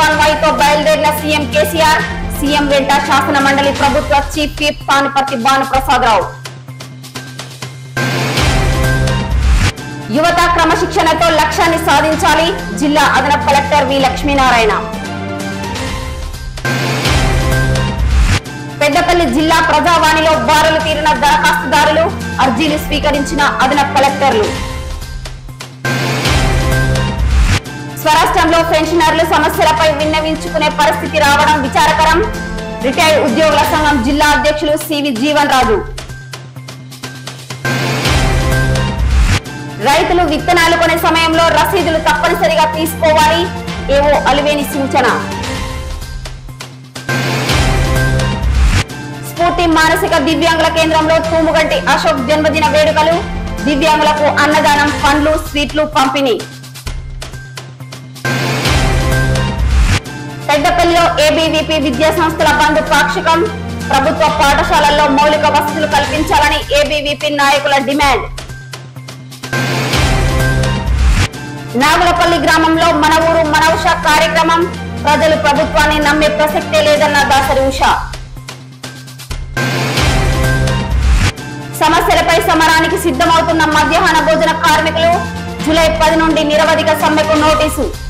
convoy తో బయలుదేరిన CM KCR CM వెంట శాసన మండలి ప్రభుత్వ చీఫ్ విప్ పానుపర్తి భానుప్రసాదరావు యువత క్రమశిక్షణతో లక్ష్యాన్ని సాధించాలి జిల్లా అదనపు కలెక్టర్ వి లక్ష్మీనారాయణ పెద్దపల్లి జిల్లా ప్రజావాణిలో బారులు తీరిన దరఖాస్తుదారులు అర్జీలు స్వీకరించిన అదనపు కలెక్టర్లు స్వరాష్ట్రంలో పెన్షనర్లు సమస్యలపై విన్నవించుకునే పరిస్థితి రావడం విచారకరం రిటైర్డ్ ఉద్యోగుల సంఘం జిల్లా అధ్యక్షులు సివి జీవన్ రాజు రైతులు విత్తనాలు కొనే సమయంలో రసీదులు తప్పనిసరిగా తీసుకోవాలి ఏవో అలివేని సూచన స్ఫూర్తి మానసిక దివ్యాంగుల కేంద్రంలో తూముగంటి అశోక్ జన్మదిన వేడుకలు దివ్యాంగులకు అన్నదానం పండ్లు స్వీట్లు పంపిణీ పెద్దపల్లిలో ఏబీవీపీ విద్యా సంస్థల బంద్ పాక్షికం ప్రభుత్వ పాఠశాలల్లో మౌలిక వసతులు కల్పించాలని ఏబీవీపీ నాయకుల డిమాండ్ నాగులపల్లి గ్రామంలో మన ఊరు మన ఉష కార్యక్రమం ప్రజలు ప్రభుత్వాన్ని నమ్మే ప్రసక్తే లేదన్న దాసరి ఉష సమస్యలపై సమరానికి సిద్ధమవుతున్న మధ్యాహ్న భోజన కార్మికులు జూలై పది నుండి నిరవధిక సమ్మెకు నోటీసు